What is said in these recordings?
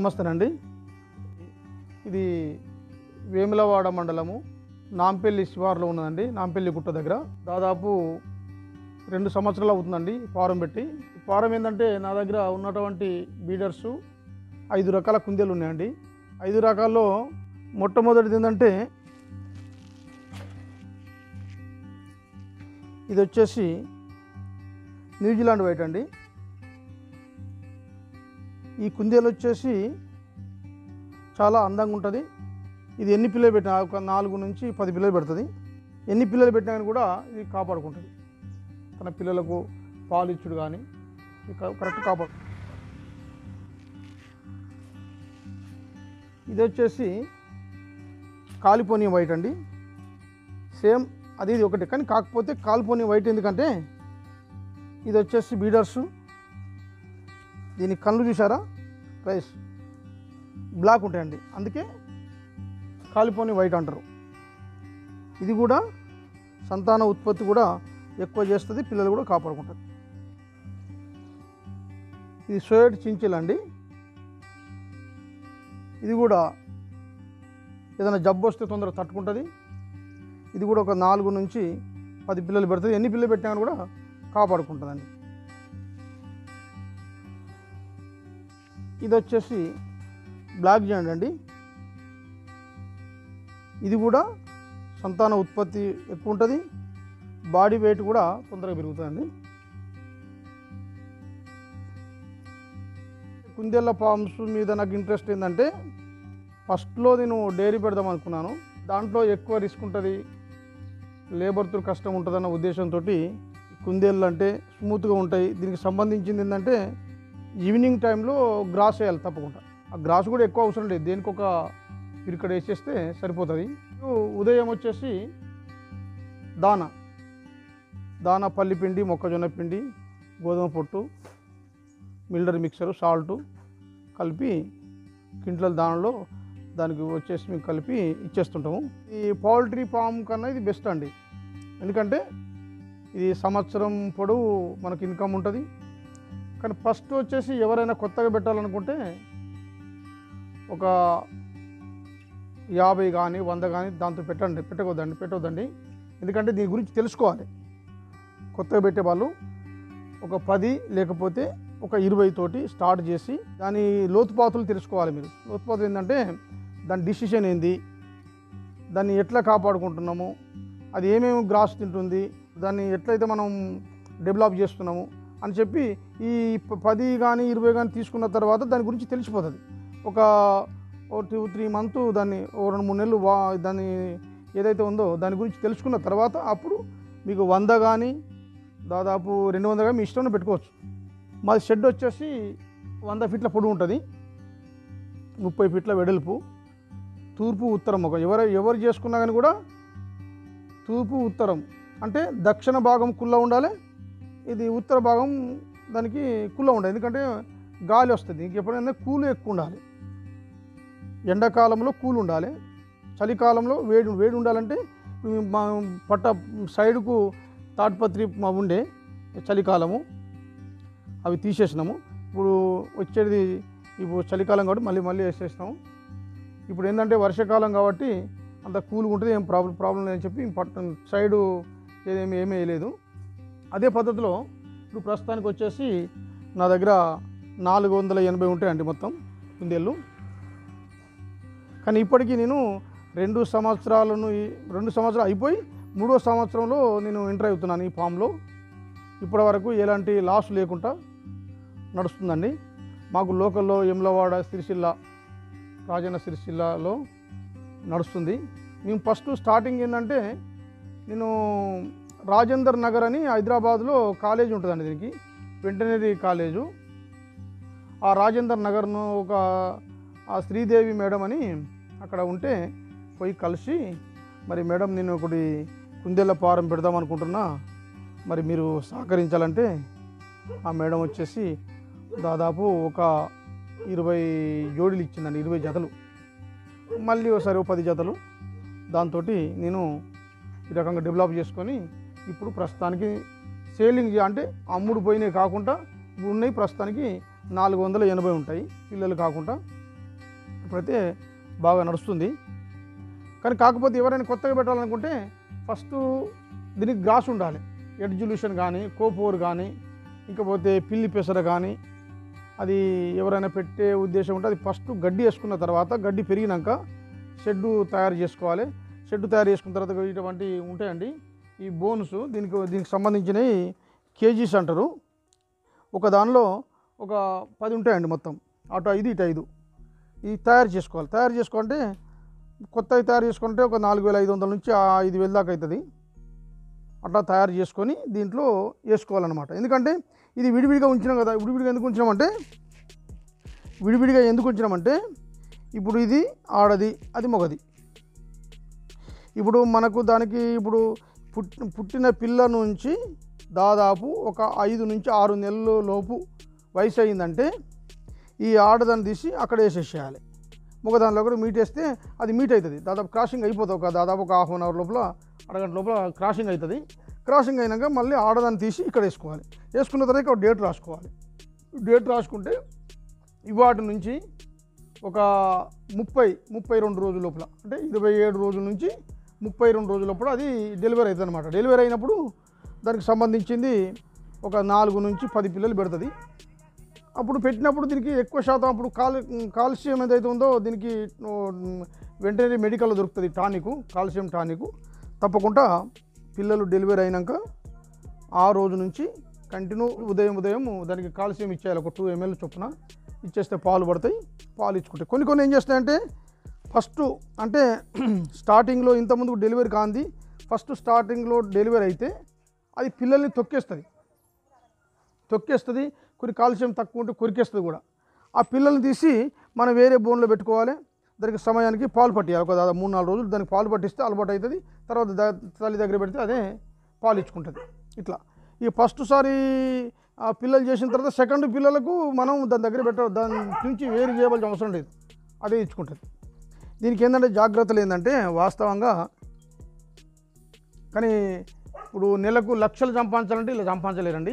నమస్తేనండి ఇది వేములవాడ మండలము నాంపల్లి శివారులో ఉన్నదండి నాంపల్లి గుట్ట దగ్గర దాదాపు రెండు సంవత్సరాలు అవుతుందండి ఈ ఫారం పెట్టి ఈ ఫారం ఏంటంటే నా దగ్గర ఉన్నటువంటి బీడర్సు ఐదు రకాల కుందేలు ఉన్నాయండి ఐదు రకాల్లో మొట్టమొదటిది ఏంటంటే ఇది వచ్చేసి న్యూజిలాండ్ వైట్ అండి ఈ కుందేలు వచ్చేసి చాలా అందంగా ఉంటుంది ఇది ఎన్ని పిల్లలు పెట్టినా ఒక నాలుగు నుంచి పది పిల్లలు పెడుతుంది ఎన్ని పిల్లలు పెట్టినా కానీ కూడా ఇది కాపాడుకుంటుంది తన పిల్లలకు పాలు ఇచ్చుడు కానీ ఇది క- కరెక్ట్ కాపాడు ఇది వచ్చేసి కాలిపోని వైట్ అండి సేమ్ అది ఇది ఒకటి కానీ కాకపోతే కాలిపోని వైట్ ఎందుకంటే ఇది వచ్చేసి బీడర్సు దీని కళ్ళు చూసారా రైస్ బ్లాక్ ఉంటాయండి అందుకే కాలిపోని వైట్ అంటారు ఇది కూడా సంతాన ఉత్పత్తి కూడా ఎక్కువ చేస్తుంది పిల్లలు కూడా కాపాడుకుంటారు ఇది సోయట్ చించిల్ అండి ఇది కూడా ఏదైనా జబ్బు వస్తే తొందరగా తట్టుకుంటుంది ఇది కూడా ఒక నాలుగు నుంచి పది పిల్లలు పెడుతుంది ఎన్ని పిల్లలు పెట్టినా కానీ కూడా కాపాడుకుంటుందండి ఇది వచ్చేసి బ్లాక్ జాయింట్ అండి ఇది కూడా సంతాన ఉత్పత్తి ఎక్కువ ఉంటుంది బాడీ వెయిట్ కూడా తొందరగా పెరుగుతుందండి కుందేళ్ళ ఫార్మ్స్ మీద నాకు ఇంట్రెస్ట్ ఏంటంటే ఫస్ట్లో నేను డైరీ పెడదాం అనుకున్నాను దాంట్లో ఎక్కువ రిస్క్ ఉంటుంది లేబర్తో కష్టం ఉంటుందన్న ఉద్దేశంతో కుందేళ్ళు అంటే స్మూత్గా ఉంటాయి దీనికి సంబంధించింది ఏంటంటే ఈవినింగ్ టైంలో గ్రాస్ వేయాలి తప్పకుండా ఆ గ్రాస్ కూడా ఎక్కువ అవసరం లేదు దేనికి ఒక పిరికడ వేసేస్తే సరిపోతుంది ఉదయం వచ్చేసి దాన దాన పల్లి పిండి మొక్కజొన్న పిండి గోధుమ పొట్టు మిల్డర్ మిక్సరు సాల్టు కలిపి కింట్ల దానిలో దానికి వచ్చేసి మేము కలిపి ఇచ్చేస్తుంటాము ఈ పౌల్ట్రీ ఫామ్ కన్నా ఇది బెస్ట్ అండి ఎందుకంటే ఇది సంవత్సరం పొడవు మనకి ఇన్కమ్ ఉంటుంది కానీ ఫస్ట్ వచ్చేసి ఎవరైనా కొత్తగా పెట్టాలనుకుంటే ఒక యాభై కానీ వంద కానీ దాంతో పెట్టండి పెట్టకూడదండి పెట్టవద్దండి ఎందుకంటే దీని గురించి తెలుసుకోవాలి కొత్తగా పెట్టే వాళ్ళు ఒక పది లేకపోతే ఒక ఇరవై తోటి స్టార్ట్ చేసి దాని లోతుపాతులు తెలుసుకోవాలి మీరు లోతుపాతులు ఏంటంటే దాని డిసిషన్ ఏంది దాన్ని ఎట్లా కాపాడుకుంటున్నాము అది ఏమేమి గ్రాస్ తింటుంది దాన్ని ఎట్లయితే మనం డెవలప్ చేస్తున్నాము అని చెప్పి ఈ ప- పది కానీ ఇరవై కానీ తీసుకున్న తర్వాత దాని గురించి తెలిసిపోతుంది ఒక ఓ టూ త్రీ మంత్ దాన్ని ఓ రెండు మూడు నెలలు వా దాన్ని ఏదైతే ఉందో దాని గురించి తెలుసుకున్న తర్వాత అప్పుడు మీకు వంద కానీ దాదాపు రెండు వందలు కానీ మీ ఇష్టంలో పెట్టుకోవచ్చు మాది షెడ్ వచ్చేసి వంద ఫీట్ల పొడవు ఉంటుంది ముప్పై ఫీట్ల వెడల్పు తూర్పు ఉత్తరం ఒక ఎవరు ఎవరు చేసుకున్నా కానీ కూడా తూర్పు ఉత్తరం అంటే దక్షిణ భాగం కుల్ల ఉండాలి ఇది ఉత్తర భాగం దానికి కుల్ల ఉండాలి ఎందుకంటే గాలి వస్తుంది ఇంక ఎప్పుడైనా కూలు ఎక్కువ ఉండాలి ఎండాకాలంలో కూలు ఉండాలి చలికాలంలో వేడి వేడి ఉండాలంటే ఇప్పుడు మా పట్ట సైడ్కు తాడ్పత్రి మా ఉండే చలికాలము అవి తీసేసినాము ఇప్పుడు వచ్చేది ఇప్పుడు చలికాలం కాబట్టి మళ్ళీ మళ్ళీ వేసేసినాము ఇప్పుడు ఏంటంటే వర్షాకాలం కాబట్టి అంత కూల్గా ఉంటుంది ఏం ప్రాబ్లం ప్రాబ్లం లేదని చెప్పి పట్ట సైడు ఏదేమి ఏమీ వేయలేదు అదే పద్ధతిలో ఇప్పుడు ప్రస్తుతానికి వచ్చేసి నా దగ్గర నాలుగు వందల ఎనభై ఉంటాయండి మొత్తం కుందేళ్ళు కానీ ఇప్పటికీ నేను రెండు సంవత్సరాలను ఈ- రెండు సంవత్సరాలు అయిపోయి మూడో సంవత్సరంలో నేను ఎంటర్ అవుతున్నాను ఈ ఫామ్లో ఇప్పటి వరకు ఎలాంటి లాస్ లేకుండా నడుస్తుందండి మాకు లోకల్లో ఎమ్లవాడ సిరిసిల్ల రాజన్న సిరిసిల్లలో నడుస్తుంది మేము ఫస్ట్ స్టార్టింగ్ ఏంటంటే నేను రాజేందర్ నగర్ అని హైదరాబాద్లో కాలేజ్ ఉంటుందండి దీనికి వెంటనరీ కాలేజు ఆ రాజేందర్ నగర్ను ఒక ఆ శ్రీదేవి మేడం అని అక్కడ ఉంటే పోయి కలిసి మరి మేడం నేను ఒకటి కుందేళ్ళ ఫారం పెడదాం అనుకుంటున్నా మరి మీరు సహకరించాలంటే ఆ మేడం వచ్చేసి దాదాపు ఒక ఇరవై జోడీలు ఇచ్చిందండి ఇరవై జతలు మళ్ళీ ఒకసారి ఓ పది జతలు దాంతో నేను ఈ రకంగా డెవలప్ చేసుకొని ఇప్పుడు ప్రస్తుతానికి సేలింగ్ చే- అంటే అమ్ముడు పోయినవి కాకుండా ఇప్పుడు ఉన్నాయి ప్రస్తుతానికి నాలుగు వందల ఎనభై ఉంటాయి పిల్లలు కాకుండా ఇప్పుడైతే బాగా నడుస్తుంది కానీ కాకపోతే ఎవరైనా కొత్తగా పెట్టాలనుకుంటే ఫస్ట్ దీనికి గ్రాస్ ఉండాలి ఎడ్జుల్యూషన్ కానీ కోపోర్ కానీ ఇంకపోతే పిల్లి పెసర కానీ అది ఎవరైనా పెట్టే ఉద్దేశం ఉంటే అది ఫస్ట్ గడ్డి వేసుకున్న తర్వాత గడ్డి పెరిగినాక షెడ్డు తయారు చేసుకోవాలి షెడ్డు తయారు చేసుకున్న తర్వాత ఇటువంటి ఉంటాయండి ఈ బోన్స్ దీనికి దీనికి సంబంధించినవి కేజీస్ అంటారు ఒక దానిలో ఒక పది ఉంటాయండి మొత్తం అటు ఐదు ఇటు ఐదు ఇది తయారు చేసుకోవాలి తయారు చేసుకోవాలంటే కొత్తవి తయారు చేసుకుంటే ఒక నాలుగు వేల ఐదు వందల నుంచి ఆ ఐదు వేల దాకా అవుతుంది అట్లా తయారు చేసుకొని దీంట్లో వేసుకోవాలన్నమాట ఎందుకంటే ఇది విడివిడిగా ఉంచినాం కదా విడివిడిగా ఎందుకు ఉంచినామంటే విడివిడిగా ఎందుకు ఉంచినామంటే ఇప్పుడు ఇది ఆడది అది మొగది ఇప్పుడు మనకు దానికి ఇప్పుడు పుట్ పుట్టిన పిల్ల నుంచి దాదాపు ఒక ఐదు నుంచి ఆరు నెలల లోపు వయసు అయిందంటే ఈ ఆడదాన్ని తీసి అక్కడ వేసేసేయాలి మగదానిలో కూడా మీట్ వేస్తే అది మీట్ అవుతుంది దాదాపు క్రాసింగ్ అయిపోతుంది ఒక దాదాపు ఒక హాఫ్ అన్ అవర్ లోపల అరగంట లోపల క్రాసింగ్ అవుతుంది క్రాసింగ్ అయినాక మళ్ళీ ఆడదాన్ని తీసి ఇక్కడ వేసుకోవాలి వేసుకున్న తర్వాత ఒక డేట్ రాసుకోవాలి డేట్ రాసుకుంటే ఇవాటి నుంచి ఒక ముప్పై ముప్పై రెండు రోజుల లోపల అంటే ఇరవై ఏడు రోజుల నుంచి ముప్పై రెండు రోజుల లోపల అది డెలివరీ అవుతుంది అనమాట డెలివరీ అయినప్పుడు దానికి సంబంధించింది ఒక నాలుగు నుంచి పది పిల్లలు పెడుతుంది అప్పుడు పెట్టినప్పుడు దీనికి ఎక్కువ శాతం అప్పుడు కాల్ కాల్షియం ఏదైతే ఉందో దీనికి ఉమ్, వెంటనే మెడికల్లో దొరుకుతుంది టానిక్ కాల్షియం టానిక్ తప్పకుండా పిల్లలు డెలివరీ అయినాక ఆ రోజు నుంచి కంటిన్యూ ఉదయం ఉదయం దానికి కాల్షియం ఇచ్చేయాలి ఒక టూ ఎంఎల్ చొప్పున ఇచ్చేస్తే పాలు పడతాయి పాలు ఇచ్చుకుంటాయి కొన్ని కొన్ని ఏం చేస్తాయంటే ఫస్ట్ అంటే స్టార్టింగ్లో ఇంతకుముందు డెలివరీ కాంది ఫస్ట్ స్టార్టింగ్లో డెలివరీ అయితే అది పిల్లల్ని తొక్కేస్తుంది తొక్కేస్తుంది కొన్ని కాల్షియం తక్కువ ఉంటే కొరికేస్తుంది కూడా ఆ పిల్లల్ని తీసి మనం వేరే బోన్లో పెట్టుకోవాలి దానికి సమయానికి పాలు పట్టియాలి ఒక దాదాపు మూడు నాలుగు రోజులు దానికి పాలు పట్టిస్తే అలవాటు అవుతుంది తర్వాత ద- తల్లి దగ్గర పెడితే అదే పాలు ఇచ్చుకుంటుంది ఇట్లా ఈ ఫస్ట్ సారి ఆ పిల్లలు చేసిన తర్వాత సెకండ్ పిల్లలకు మనం దాని దగ్గర పెట్ట దాని నుంచి వేరు చేయవలసిన అవసరం లేదు అదే ఇచ్చుకుంటుంది దీనికి ఏంటంటే జాగ్రత్తలు ఏంటంటే వాస్తవంగా కానీ ఇప్పుడు నెలకు లక్షలు సంపాదించాలంటే ఇలా సంపాదించలేరండి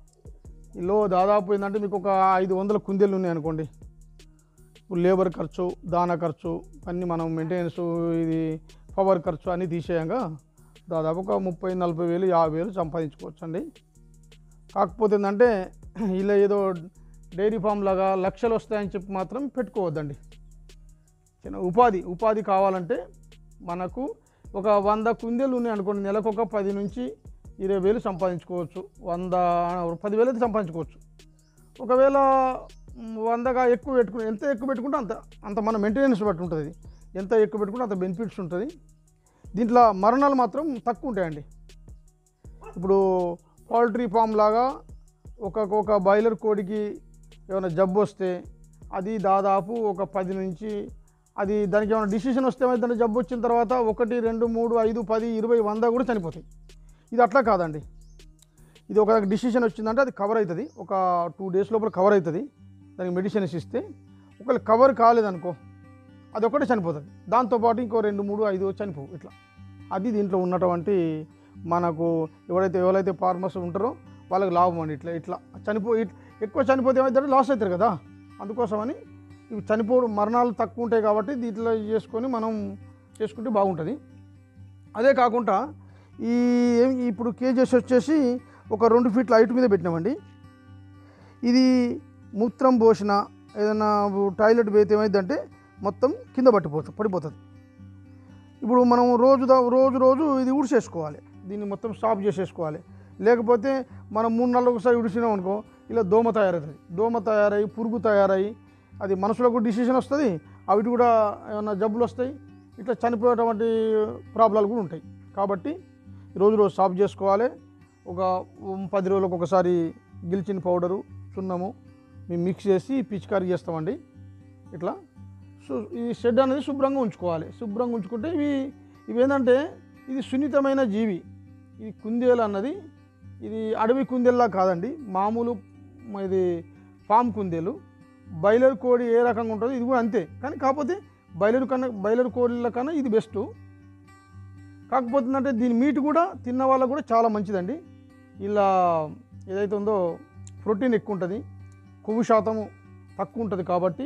ఈలో దాదాపు ఏంటంటే మీకు ఒక ఐదు వందల కుందేళ్ళు ఉన్నాయి అనుకోండి ఇప్పుడు లేబర్ ఖర్చు దానా ఖర్చు అన్నీ మనం మెయింటెనెన్స్ ఇది పవర్ ఖర్చు అన్నీ తీసేయంగా దాదాపు ఒక ముప్పై నలభై వేలు యాభై వేలు సంపాదించుకోవచ్చు అండి కాకపోతే ఏంటంటే ఇలా ఏదో డైరీ ఫామ్ లాగా లక్షలు వస్తాయని చెప్పి మాత్రం పెట్టుకోవద్దండి చిన్న ఉపాధి ఉపాధి కావాలంటే మనకు ఒక వంద కుందేలు ఉన్నాయి అనుకోండి నెలకు ఒక పది నుంచి ఇరవై వేలు సంపాదించుకోవచ్చు వంద పదివేలు అయితే సంపాదించుకోవచ్చు ఒకవేళ మ్, వందగా ఎక్కువ పెట్టుకుని ఎంత ఎక్కువ పెట్టుకుంటే అంత అంత మన మెయింటెనెన్స్ బట్టి ఉంటుంది ఇది. ఎంత ఎక్కువ పెట్టుకుంటే అంత బెనిఫిట్స్ ఉంటుంది దీంట్లో మరణాలు మాత్రం తక్కువ ఉంటాయండి ఇప్పుడు పౌల్ట్రీ ఫామ్ లాగా ఒక ఒక బాయిలర్ కోడికి ఏమైనా జబ్బు వస్తే అది దాదాపు ఒక పది నుంచి అది దానికి ఏమైనా డిసిషన్ వస్తే ఏమైందంటే జబ్బు వచ్చిన తర్వాత ఒకటి రెండు మూడు ఐదు పది ఇరవై వంద కూడా చనిపోతాయి ఇది అట్లా కాదండి ఇది ఒక డిసిషన్ వచ్చిందంటే అది కవర్ అవుతుంది ఒక టూ డేస్ లోపల కవర్ అవుతుంది దానికి మెడిసిన్స్ ఇస్తే ఒకవేళ కవర్ కాలేదనుకో అది ఒకటే చనిపోతుంది దాంతోపాటు ఇంకో రెండు మూడు ఐదు చనిపోవు ఇట్లా అది దీంట్లో ఉన్నటువంటి మనకు ఎవరైతే ఎవరైతే ఫార్మర్స్ ఉంటారో వాళ్ళకి లాభం అండి ఇట్లా ఇట్లా చనిపో ఇట్- ఎక్కువ చనిపోతే ఏమైతే లాస్ అవుతారు కదా అందుకోసమని ఇవి చనిపోవడం మరణాలు తక్కువ ఉంటాయి కాబట్టి దీంట్లో చేసుకొని మనం చేసుకుంటే బాగుంటుంది అదే కాకుండా ఈ ఏం ఇప్పుడు కేజెస్ వచ్చేసి ఒక రెండు ఫీట్ల హైట్ మీద పెట్టినామండి ఇది మూత్రం పోసిన ఏదైనా టాయిలెట్ పోతే ఏమైందంటే మొత్తం కింద పట్టిపోతుంది పడిపోతుంది ఇప్పుడు మనం రోజు దా- రోజు రోజు ఇది ఊడ్చేసుకోవాలి దీన్ని మొత్తం స్టాప్ చేసేసుకోవాలి లేకపోతే మనం మూడు నెలలకు ఒకసారి ఉడిసినాం అనుకో ఇలా దోమ తయారవుతుంది దోమ తయారై పురుగు తయారై అది మనసులకు డిసిషన్ వస్తుంది అవిటి కూడా ఏమైనా జబ్బులు వస్తాయి ఇట్లా చనిపోయేటువంటి ప్రాబ్లాలు కూడా ఉంటాయి కాబట్టి రోజు రోజు సాఫ్ చేసుకోవాలి ఒక ఉమ్, పది రోజులకు ఒకసారి గిల్చిన పౌడరు చున్నము మేము మిక్స్ చేసి పిచికారీ చేస్తామండి ఇట్లా సో ఈ షెడ్ అనేది శుభ్రంగా ఉంచుకోవాలి శుభ్రంగా ఉంచుకుంటే ఇవి ఇవి ఏంటంటే ఇది సున్నితమైన జీవి ఇది కుందేలు అన్నది ఇది అడవి కుందేలులా కాదండి మామూలు మ- ఇది ఫామ్ కుందేలు బయలర్ కోడి ఏ రకంగా ఉంటుందో ఇది కూడా అంతే కానీ కాకపోతే బయలర్ కన్నా బయలర్ కోడిల కన్నా ఇది బెస్ట్ కాకపోతే ఏంటంటే దీని మీట్ కూడా తిన్న వాళ్ళకు కూడా చాలా మంచిదండి ఇలా ఏదైతే ఉందో ప్రోటీన్ ఎక్కువ ఉంటుంది కొవ్వు శాతము తక్కువ ఉంటుంది కాబట్టి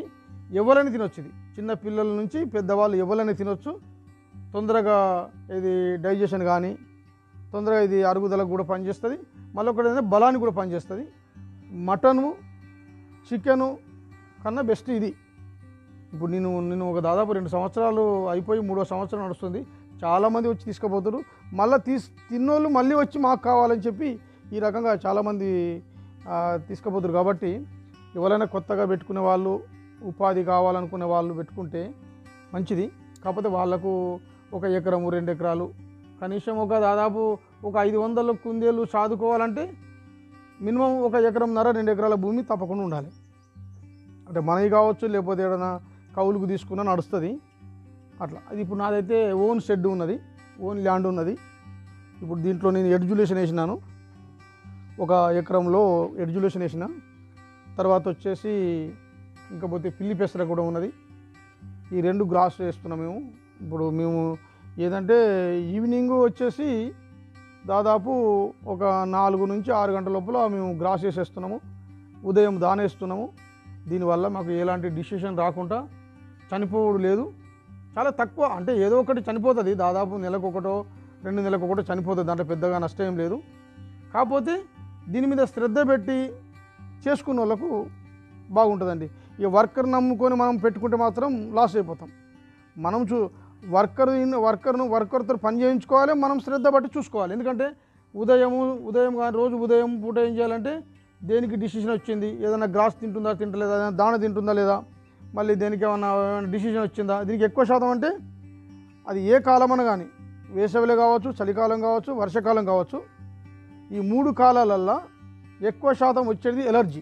ఎవరైనా తినొచ్చు ఇది చిన్న పిల్లల నుంచి పెద్దవాళ్ళు ఎవరైనా తినొచ్చు తొందరగా ఇది డైజెషన్ కానీ తొందరగా ఇది అరుగుదలకు కూడా పనిచేస్తుంది మళ్ళీ ఒకటి ఏంటంటే బలానికి కూడా పనిచేస్తుంది మటను చికెను కన్నా బెస్ట్ ఇది ఇప్పుడు నేను నేను ఒక దాదాపు రెండు సంవత్సరాలు అయిపోయి మూడో సంవత్సరం నడుస్తుంది చాలామంది వచ్చి తీసుకుపోతారు మళ్ళీ తీస్ తిన్నోళ్ళు మళ్ళీ వచ్చి మాకు కావాలని చెప్పి ఈ రకంగా చాలామంది ఆ, తీసుకుపోతారు కాబట్టి ఎవరైనా కొత్తగా పెట్టుకునే వాళ్ళు ఉపాధి కావాలనుకునే వాళ్ళు పెట్టుకుంటే మంచిది కాకపోతే వాళ్ళకు ఒక ఎకరము రెండు ఎకరాలు కనీసం ఒక దాదాపు ఒక ఐదు వందల కుందేలు సాదుకోవాలంటే మినిమం ఒక ఎకరంన్నర రెండు ఎకరాల భూమి తప్పకుండా ఉండాలి అంటే మనవి కావచ్చు లేకపోతే ఏదైనా కౌలుకు తీసుకున్నా నడుస్తుంది అట్లా అది ఇప్పుడు నాదైతే ఓన్ షెడ్ ఉన్నది ఓన్ ల్యాండ్ ఉన్నది ఇప్పుడు దీంట్లో నేను ఎడ్యులేషన్ వేసినాను ఒక ఎకరంలో ఎడ్యులేషన్ వేసిన తర్వాత వచ్చేసి ఇంకా పోతే పిల్లి పెసర కూడా ఉన్నది ఈ రెండు గ్రాస్ వేస్తున్నాం మేము ఇప్పుడు మేము ఏదంటే ఈవినింగ్ వచ్చేసి దాదాపు ఒక నాలుగు నుంచి ఆరు గంటల లోపల మేము గ్రాస్ వేసేస్తున్నాము ఉదయం దానేస్తున్నాము దీనివల్ల మాకు ఎలాంటి డిసిషన్ రాకుండా చనిపోవడం లేదు చాలా తక్కువ అంటే ఏదో ఒకటి చనిపోతుంది దాదాపు నెలకు ఒకటో రెండు నెలలకు ఒకటో చనిపోతుంది దాంట్లో పెద్దగా నష్టం ఏం లేదు కాకపోతే దీని మీద శ్రద్ధ పెట్టి చేసుకున్న వాళ్ళకు బాగుంటుందండి ఈ వర్కర్ నమ్ముకొని మనం పెట్టుకుంటే మాత్రం లాస్ అయిపోతాం మనం చూ వర్కర్ వర్కర్ను వర్కర్తో పని చేయించుకోవాలి మనం శ్రద్ధ పట్టి చూసుకోవాలి ఎందుకంటే ఉదయము ఉదయం కానీ రోజు ఉదయం పూట ఏం చేయాలంటే దేనికి డిసిషన్ వచ్చింది ఏదైనా గ్రాస్ తింటుందా తింటలేదా ఏదైనా దాణ తింటుందా లేదా మళ్ళీ దేనికి ఏమన్నా ఏమైనా డిసిషన్ వచ్చిందా దీనికి ఎక్కువ శాతం అంటే అది ఏ కాలమన కానీ వేసవిలో కావచ్చు చలికాలం కావచ్చు వర్షాకాలం కావచ్చు ఈ మూడు కాలాలల్లో ఎక్కువ శాతం వచ్చేది ఎలర్జీ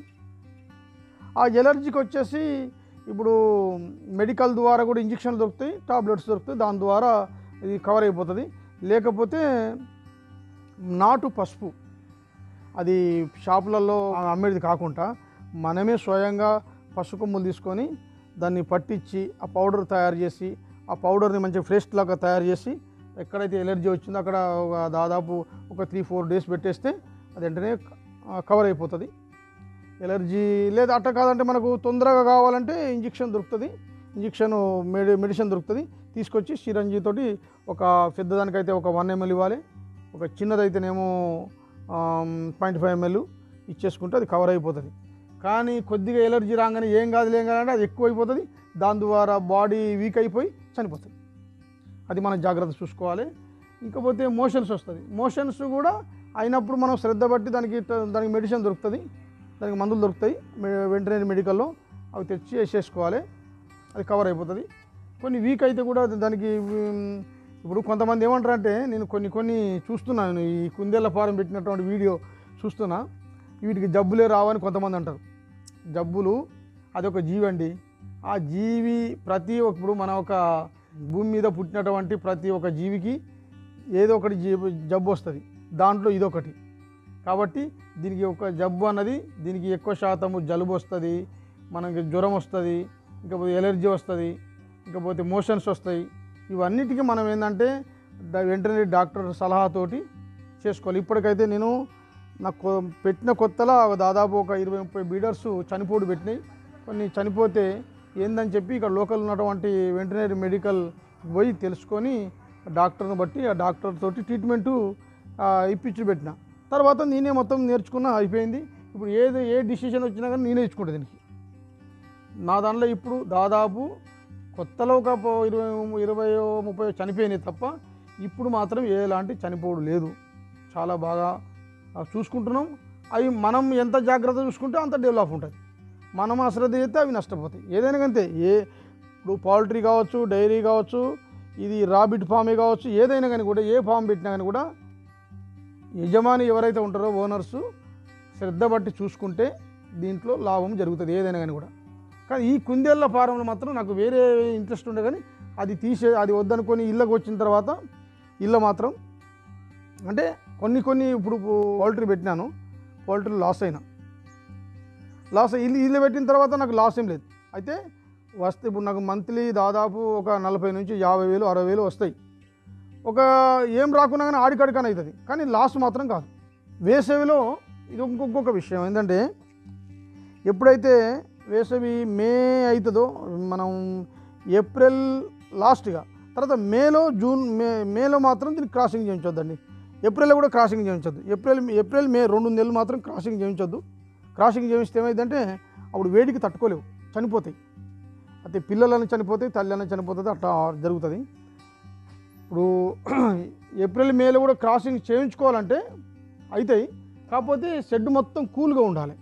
ఆ ఎలర్జీకి వచ్చేసి ఇప్పుడు మెడికల్ ద్వారా కూడా ఇంజక్షన్లు దొరుకుతాయి టాబ్లెట్స్ దొరుకుతాయి దాని ద్వారా ఇది కవర్ అయిపోతుంది లేకపోతే నాటు పసుపు అది షాపులలో అమ్మేది కాకుండా మనమే స్వయంగా పసుపు కొమ్ములు తీసుకొని దాన్ని పట్టించి ఆ పౌడర్ తయారు చేసి ఆ పౌడర్ని మంచిగా ఫ్రెష్ లాగా తయారు చేసి ఎక్కడైతే ఎలర్జీ వచ్చిందో అక్కడ ఒక దాదాపు ఒక త్రీ ఫోర్ డేస్ పెట్టేస్తే అది వెంటనే కవర్ అయిపోతుంది ఎలర్జీ లేదా అట్ట కాదంటే మనకు తొందరగా కావాలంటే ఇంజక్షన్ దొరుకుతుంది ఇంజక్షన్ మెడి మెడిసిన్ దొరుకుతుంది తీసుకొచ్చి సిరంజీ తోటి ఒక పెద్దదానికైతే ఒక వన్ ఎంఎల్ ఇవ్వాలి ఒక చిన్నదైతేనేమో పాయింట్ ఫైవ్ ఎంఎల్ ఇచ్చేసుకుంటే అది కవర్ అయిపోతుంది కానీ కొద్దిగా ఎలర్జీ రాగానే ఏం కాదు ఏం కాదంటే అది ఎక్కువ అయిపోతుంది దాని ద్వారా బాడీ వీక్ అయిపోయి చనిపోతుంది అది మనం జాగ్రత్త చూసుకోవాలి ఇంకపోతే మోషన్స్ వస్తుంది మోషన్స్ కూడా అయినప్పుడు మనం శ్రద్ధ బట్టి దానికి ట- దానికి మెడిసిన్ దొరుకుతుంది దానికి మందులు దొరుకుతాయి మె- వెంటనే మెడికల్లో అవి తెచ్చి వేసేసుకోవాలి అది కవర్ అయిపోతుంది కొన్ని వీక్ అయితే కూడా అది దానికి ఉమ్, ఇప్పుడు కొంతమంది ఏమంటారంటే నేను కొన్ని కొన్ని చూస్తున్నాను ఈ కుందేళ్ల ఫారం పెట్టినటువంటి వీడియో చూస్తున్నా వీటికి జబ్బులే రావని కొంతమంది అంటారు జబ్బులు అదొక జీవి అండి ఆ జీవి ప్రతి ఒక్క- ఇప్పుడు మన ఒక భూమి మీద పుట్టినటువంటి ప్రతి ఒక్క జీవికి ఏదో ఒకటి జీ- జబ్బు వస్తుంది దాంట్లో ఇదొకటి కాబట్టి దీనికి ఒక జబ్బు అన్నది దీనికి ఎక్కువ శాతము జలుబు వస్తుంది మనకి జ్వరం వస్తుంది ఇంకపోతే ఎలర్జీ వస్తుంది ఇంకపోతే మోషన్స్ వస్తాయి ఇవన్నిటికీ మనం ఏంటంటే డ- వెంటనే డాక్టర్ సలహాతోటి చేసుకోవాలి ఇప్పటికైతే నేను నాకు కొ- పెట్టిన కొత్తలో దాదాపు ఒక ఇరవై ముప్పై బీడర్స్ చనిపోడు పెట్టినాయి కొన్ని చనిపోతే ఏందని చెప్పి ఇక్కడ లోకల్ ఉన్నటువంటి వెంటనరీ మెడికల్ పోయి తెలుసుకొని డాక్టర్ని బట్టి ఆ డాక్టర్ తోటి ట్రీట్మెంటు ఆ, ఇప్పించి పెట్టిన తర్వాత నేనే మొత్తం నేర్చుకున్నా అయిపోయింది ఇప్పుడు ఏది ఏ డిసిషన్ వచ్చినా కానీ నేనే ఇచ్చుకుంటా దీనికి నా దాంట్లో ఇప్పుడు దాదాపు కొత్తలో ఒక పో- ఇరవై ఇరవై ముప్పై చనిపోయినాయి తప్ప ఇప్పుడు మాత్రం ఎలాంటి చనిపోవడం లేదు చాలా బాగా ఆ, చూసుకుంటున్నాం అవి మనం ఎంత జాగ్రత్త చూసుకుంటే అంత డెవలప్ ఉంటుంది మనం అశ్రద్ధ చేస్తే అవి నష్టపోతాయి ఏదైనా కంతే ఏ ఇప్పుడు పౌల్ట్రీ కావచ్చు డైరీ కావచ్చు ఇది రాబిట్ ఫామే కావచ్చు ఏదైనా కానీ కూడా ఏ ఫామ్ పెట్టినా కానీ కూడా యజమాని ఎవరైతే ఉంటారో ఓనర్సు శ్రద్ధ బట్టి చూసుకుంటే దీంట్లో లాభం జరుగుతుంది ఏదైనా కానీ కూడా కానీ ఈ కుందేళ్ల ఫారంలో మాత్రం నాకు వేరే ఇంట్రెస్ట్ ఉండే కానీ అది తీసే అది వద్దనుకొని ఇళ్ళకి వచ్చిన తర్వాత ఇళ్ళ మాత్రం అంటే కొన్ని కొన్ని ఇప్పుడు పౌల్ట్రీ పెట్టినాను పౌల్ట్రీ లాస్ అయినా లాస్ ఇల్లు ఇల్లు పెట్టిన తర్వాత నాకు లాస్ ఏం లేదు అయితే వస్తే ఇప్పుడు నాకు మంత్లీ దాదాపు ఒక నలభై నుంచి యాభై వేలు అరవై వేలు వస్తాయి ఒక ఏం రాకున్నా కానీ ఆడికాడికని అవుతుంది కానీ లాస్ మాత్రం కాదు వేసవిలో ఇది ఇంకొక విషయం ఏంటంటే ఎప్పుడైతే వేసవి మే అవుతుందో మనం ఏప్రిల్ లాస్ట్గా తర్వాత మేలో జూన్ మే మేలో మాత్రం దీనికి క్రాసింగ్ చేయించొద్దండి ఏప్రిల్లో కూడా క్రాసింగ్ చేయించొద్దు ఏప్రిల్ ఏప్రిల్ మే రెండు నెలలు మాత్రం క్రాసింగ్ చేయించొద్దు క్రాసింగ్ చేయిస్తే ఏమైందంటే అప్పుడు వేడికి తట్టుకోలేవు చనిపోతాయి అయితే పిల్లలని చనిపోతాయి తల్లి అని చనిపోతుంది అట్లా జరుగుతుంది ఇప్పుడు ఏప్రిల్ మేలో కూడా క్రాసింగ్ చేయించుకోవాలంటే అవుతాయి కాకపోతే షెడ్ మొత్తం కూల్గా ఉండాలి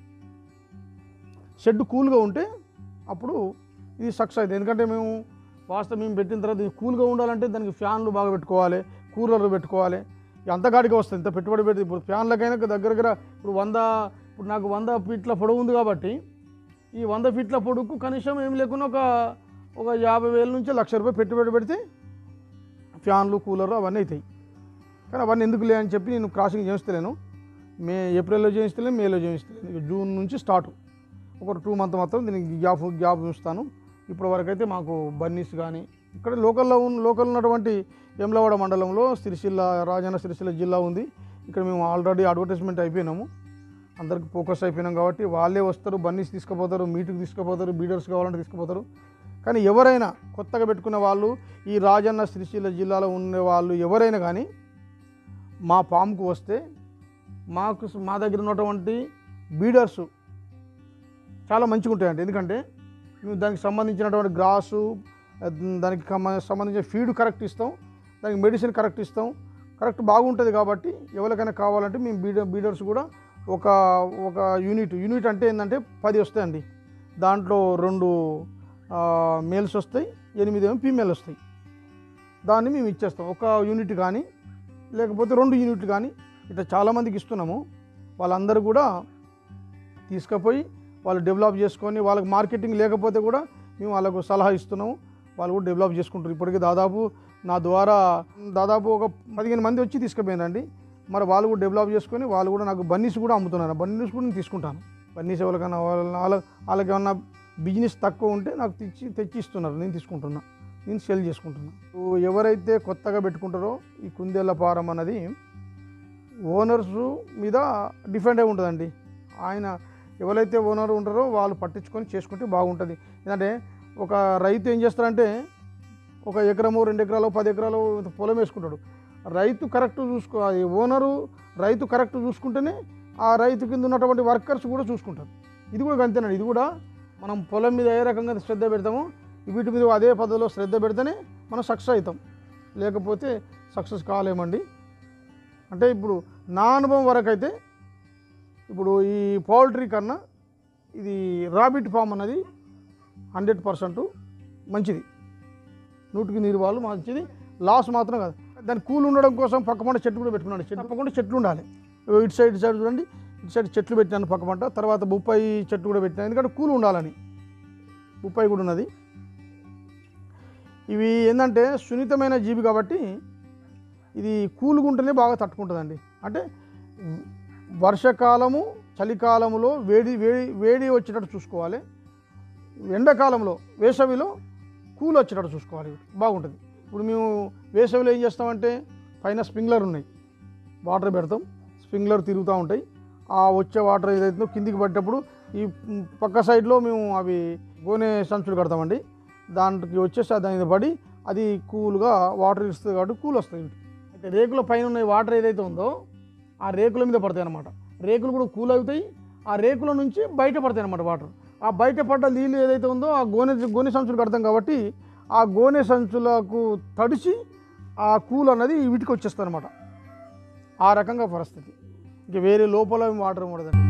షెడ్ కూల్గా ఉంటే అప్పుడు ఇది సక్సెస్ అవుతుంది ఎందుకంటే మేము వాస్తవం మేము పెట్టిన తర్వాత ఇది కూల్గా ఉండాలంటే దానికి ఫ్యాన్లు బాగా పెట్టుకోవాలి కూలర్లు పెట్టుకోవాలి ఇక అంతగాడికి వస్తుంది ఇంత పెట్టుబడి పెట్టి ఇప్పుడు ఫ్యాన్లకైనా దగ్గర దగ్గర ఇప్పుడు వంద ఇప్పుడు నాకు వంద ఫీట్ల పొడవు ఉంది కాబట్టి ఈ వంద ఫీట్ల పొడుగు కనీసం ఏం లేకుండా ఒక ఒక యాభై వేల నుంచి లక్ష రూపాయలు పెట్టుబడి పెడితే ఫ్యాన్లు కూలర్లు అవన్నీ అవుతాయి కానీ అవన్నీ ఎందుకు లే అని చెప్పి నేను క్రాసింగ్ చేయిస్తలేను మే ఏప్రిల్లో చేయిస్తలేను మేలో చేయిస్తలేను ఇక జూన్ నుంచి స్టార్ట్ ఒక టూ మంత్ మాత్రం దీనికి గ్యాప్ గ్యాప్ ఉంచుతాను ఇప్పటి వరకు అయితే మాకు బన్నీస్ కానీ ఇక్కడ లోకల్లో ఉన్న లోకల్ ఉన్నటువంటి ఎమ్లవాడ మండలంలో సిరిసిల్ల రాజన్న సిరిసిల్ల జిల్లా ఉంది ఇక్కడ మేము ఆల్రెడీ అడ్వర్టైజ్మెంట్ అయిపోయినాము అందరికి ఫోకస్ అయిపోయినాం కాబట్టి వాళ్ళే వస్తారు బన్నీస్ తీసుకుపోతారు మీటుకు తీసుకుపోతారు బీడర్స్ కావాలంటే తీసుకుపోతారు కానీ ఎవరైనా కొత్తగా పెట్టుకున్న వాళ్ళు ఈ రాజన్న సిరిసిల్ల జిల్లాలో ఉండే వాళ్ళు ఎవరైనా కానీ మా ఫామ్కు వస్తే మాకు మా దగ్గర ఉన్నటువంటి బీడర్సు చాలా మంచిగా ఉంటాయండి ఎందుకంటే మేము దానికి సంబంధించినటువంటి గ్రాసు అద్- దానికి కమ- సంబంధించిన ఫీడ్ కరెక్ట్ ఇస్తాం దానికి మెడిసిన్ కరెక్ట్ ఇస్తాం కరెక్ట్ బాగుంటుంది కాబట్టి ఎవరికైనా కావాలంటే మేము బీడర్ బీడర్స్ కూడా ఒక ఒక యూనిట్ యూనిట్ అంటే ఏంటంటే పది వస్తాయండి దాంట్లో రెండు మేల్స్ వస్తాయి ఎనిమిది ఏమో ఫీమేల్ వస్తాయి దాన్ని మేము ఇచ్చేస్తాం ఒక యూనిట్ కానీ లేకపోతే రెండు యూనిట్లు కానీ ఇట్లా చాలామందికి ఇస్తున్నాము వాళ్ళందరూ కూడా తీసుకుపోయి వాళ్ళు డెవలప్ చేసుకొని వాళ్ళకి మార్కెటింగ్ లేకపోతే కూడా మేము వాళ్ళకు సలహా ఇస్తున్నాము వాళ్ళు కూడా డెవలప్ చేసుకుంటారు ఇప్పటికీ దాదాపు నా ద్వారా దాదాపు ఒక పదిహేను మంది వచ్చి తీసుకుపోయినండి మరి వాళ్ళు కూడా డెవలప్ చేసుకొని వాళ్ళు కూడా నాకు బన్నీస్ కూడా అమ్ముతున్నారు బన్నీస్ కూడా నేను తీసుకుంటాను బన్నీస్ ఎవరికైనా వాళ్ళ వాళ్ళ- వాళ్ళకి ఏమన్నా బిజినెస్ తక్కువ ఉంటే నాకు తెచ్చి తెచ్చి ఇస్తున్నారు నేను తీసుకుంటున్నా నేను సెల్ చేసుకుంటున్నా సో ఎవరైతే కొత్తగా పెట్టుకుంటారో ఈ కుందేళ్ల ఫారం అన్నది ఓనర్స్ మీద డిపెండ్ అయి ఉంటుందండి ఆయన ఎవరైతే ఓనర్ ఉంటారో వాళ్ళు పట్టించుకొని చేసుకుంటే బాగుంటుంది ఎందుకంటే ఒక రైతు ఏం చేస్తారంటే ఒక ఎకరము రెండు ఎకరాలు పది ఎకరాలు పొలం వేసుకుంటాడు రైతు కరెక్ట్ చూసుకో అది ఓనరు రైతు కరెక్ట్ చూసుకుంటేనే ఆ రైతు కింద ఉన్నటువంటి వర్కర్స్ కూడా చూసుకుంటారు ఇది కూడా అంతేనండి ఇది కూడా మనం పొలం మీద ఏ రకంగా శ్రద్ధ పెడతామో వీటి మీద అదే పద్ధతిలో శ్రద్ధ పెడితేనే మనం సక్సెస్ అవుతాం లేకపోతే సక్సెస్ కాలేమండి అంటే ఇప్పుడు నా అనుభవం వరకు అయితే ఇప్పుడు ఈ పౌల్ట్రీ కన్నా ఇది రాబిట్ ఫామ్ అన్నది హండ్రెడ్ పర్సెంట్ మంచిది నూటికి నీరు వాళ్ళు మంచిది లాస్ మాత్రం కాదు దాని కూల్ ఉండడం కోసం పక్కపంట చెట్లు కూడా పెట్టుకున్నాడు చెట్టు పక్కకుండా చెట్లు ఉండాలి ఇగో ఇటు సైడ్ ఇటు సైడ్ చూడండి ఇటు సైడ్ చెట్లు పెట్టాను పక్కపంట తర్వాత బొప్పాయి చెట్టు కూడా పెట్టాను ఎందుకంటే కూల్ ఉండాలని బొప్పాయి కూడా ఉన్నది ఇవి ఏంటంటే సున్నితమైన జీవి కాబట్టి ఇది కూల్గా ఉంటేనే బాగా తట్టుకుంటుందండి అంటే వర్షాకాలము చలికాలంలో వేడి వేడి వేడి వచ్చేటట్టు చూసుకోవాలి ఎండాకాలంలో వేసవిలో కూల్ వచ్చేటట్టు చూసుకోవాలి బాగుంటుంది ఇప్పుడు మేము వేసవిలో ఏం చేస్తామంటే పైన స్ప్రింక్లర్ ఉన్నాయి వాటర్ పెడతాం స్ప్రింక్లర్ తిరుగుతూ ఉంటాయి ఆ వచ్చే వాటర్ ఏదైతుందో కిందికి పడ్డప్పుడు ఈ పక్క సైడ్లో మేము అవి గోనె సంచులు కడతామండి దాంట్లోకి వచ్చేసి దాని మీద పడి అది కూల్గా వాటర్ ఇస్తుంది కాబట్టి కూల్ వస్తుంది ఇంటికి అయితే రేకుల పైన ఉన్న ఈ వాటర్ ఏదైతే ఉందో ఆ రేకుల మీద పడతాయి అన్నమాట రేకులు కూడా కూల్ అవుతాయి ఆ రేకుల నుంచి బయట పడతాయి అన్నమాట వాటర్ ఆ బయట పడ్డ నీళ్ళు ఏదైతే ఉందో ఆ గోనె గోనె సంచులు కడతాం కాబట్టి ఆ గోనె సంచులకు తడిచి ఆ కూల్ అన్నది వీటికి వచ్చేస్తుంది అనమాట ఆ రకంగా పరిస్థితి ఇంక వేరే లోపల ఏం వాటర్ ఉండదండి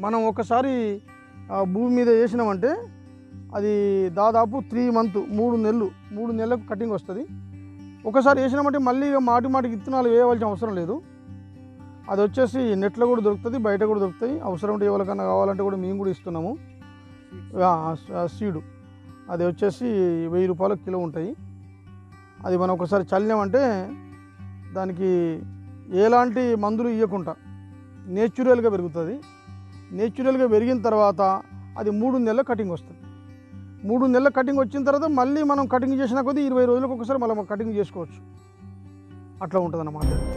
మనం ఒకసారి ఆ, భూమి మీద వేసినామంటే అది దాదాపు త్రీ మంత్ మూడు నెలలు మూడు నెలలకు కటింగ్ వస్తుంది ఒకసారి వేసినామంటే మళ్ళీ ఇక మాటి మాటికి విత్తనాలు వేయవలసిన అవసరం లేదు అది వచ్చేసి నెట్లో కూడా దొరుకుతుంది బయట కూడా దొరుకుతాయి అవసరం ఉంటే ఎవరికన్నా కావాలంటే కూడా మేము కూడా ఇస్తున్నాము సీడు అది వచ్చేసి వెయ్యి రూపాయలు కిలో ఉంటాయి అది మనం ఒకసారి చల్లినామంటే దానికి ఎలాంటి మందులు ఇవ్వకుండా నేచురల్గా పెరుగుతుంది నేచురల్గా పెరిగిన తర్వాత అది మూడు నెలల కటింగ్ వస్తుంది మూడు నెలల కటింగ్ వచ్చిన తర్వాత మళ్ళీ మనం కటింగ్ చేసిన కొద్దీ ఇరవై రోజులకు ఒకసారి మళ్ళీ కటింగ్ చేసుకోవచ్చు అట్లా ఉంటుంది అన్నమాట